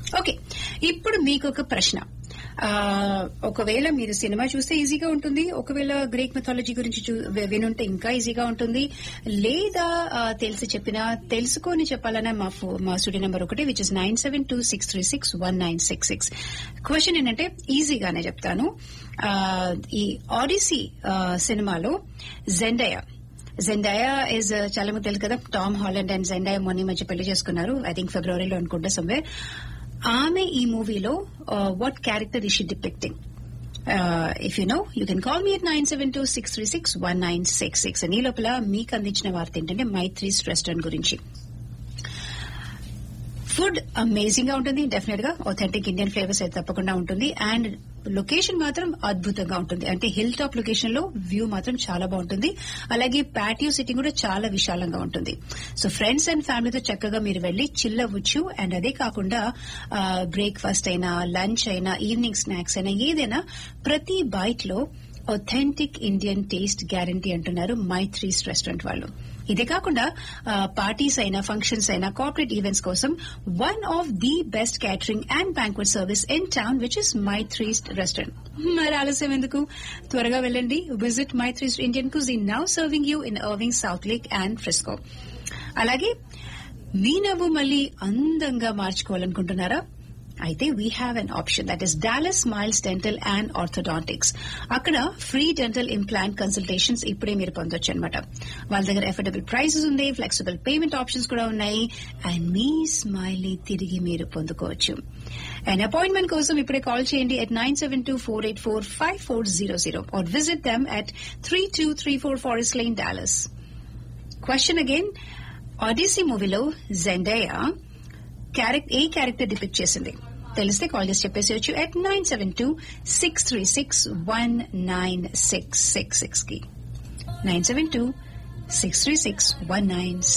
okay ఇప్పుడు మీకు ఒక ప్రశ్న ఆ, ఒకవేళ మీరు సినిమా చూస్తే ఈజీగా ఉంటుంది ఒకవేళ గ్రీక్ మెథాలజీ గురించి చూ- వి- వినుంటే ఇంకా ఈజీగా ఉంటుంది లేదా ఆ, తెలిసి చెప్పినా తెలుసుకొని చెప్పాలన్న మా ఫో- మా స్టూడియో నెంబర్ ఒకటి which is nine seven two six three six one nine six six question ఏంటంటే ఈజీగానే చెప్తాను ఆ, ఈ ఆడిసీ ఆ, సినిమాలో జెండయా జెండాయా ఇస్ చాలా మంది తెలుసు కదా టామ్ హాలండ్ అండ్ జెండాయా మొన్న ఈ మధ్య పెళ్లి చేసుకున్నారు ఐ థింక్ ఫిబ్రవరిలో అనుకుంటా సమ్వేర్ ఆమె ఈ మూవీలో what character is she depicting if you know you can call me at nine seven two six three six one nine six six ఈ లోపల మీకు అందించిన వార్త ఏంటంటే మైత్రీస్ రెస్టారెంట్ గురించి ఫుడ్ అమేజింగ్ గా ఉంటుంది డెఫినెట్ గా ఆథెంటిక్ ఇండియన్ ఫ్లేవర్స్ అయితే తప్పకుండా ఉంటుంది అండ్ లొకేషన్ మాత్రం అద్భుతంగా ఉంటుంది అంటే హిల్ టాప్ లొకేషన్ లో వ్యూ మాత్రం చాలా బాగుంటుంది అలాగే పాటియో సిట్టింగ్ కూడా చాలా విశాలంగా ఉంటుంది సో ఫ్రెండ్స్ అండ్ ఫ్యామిలీతో చక్కగా మీరు వెళ్లి చిల్ అవ్వచ్చు అండ్ అదే కాకుండా బ్రేక్ఫాస్ట్ అయినా లంచ్ అయినా ఈవినింగ్ స్నాక్స్ అయినా ఏదైనా ప్రతి బైట్ లో ఒథెంటిక్ ఇండియన్ టేస్ట్ గ్యారంటీ అంటున్నారు మైత్రీస్ రెస్టారెంట్ వాళ్ళు ఇదే కాకుండా పార్టీస్ అయినా ఫంక్షన్స్ అయినా కార్పొరేట్ ఈవెంట్స్ కోసం one of the best catering and banquet service in town which is Maitri's restaurant మరి ఆలస్యం ఎందుకు త్వరగా వెళ్ళండి visit Maitri's Indian cuisine now serving you in Irving south lake and Frisco అలాగే మీ నవ్వు మళ్ళీ అందంగా మార్చుకోవాలనుకుంటున్నారా అయితే we have an option that is Dallas smiles dental and orthodontics అక్కడ ఫ్రీ డెంటల్ ఇంప్లాంట్ కన్సల్టేషన్స్ ఇప్పుడే మీరు పొందొచ్చు అనమాట వాళ్ళ దగ్గర ఎఫోర్డబుల్ ప్రైసెస్ ఉంది ఫ్లెక్సిబుల్ పేమెంట్ ఆప్షన్స్ కూడా ఉన్నాయి అండ్ మీ స్మైల్ ని తిరిగి మీరు పొందుకోవచ్చు అండ్ అపాయింట్మెంట్ కోసం ఇప్పుడే కాల్ చేయండి at nine seven two four eight four five four zero zero or visit them at three two three four forest line Dallas question again Odyssey మూవీలో Zendaya character ఏ character depict చేసింది తెలిస్తే call చేసి చెప్పేసేయచ్చు at nine seven two six three six one nine six six six కి nine seven two six three six one nine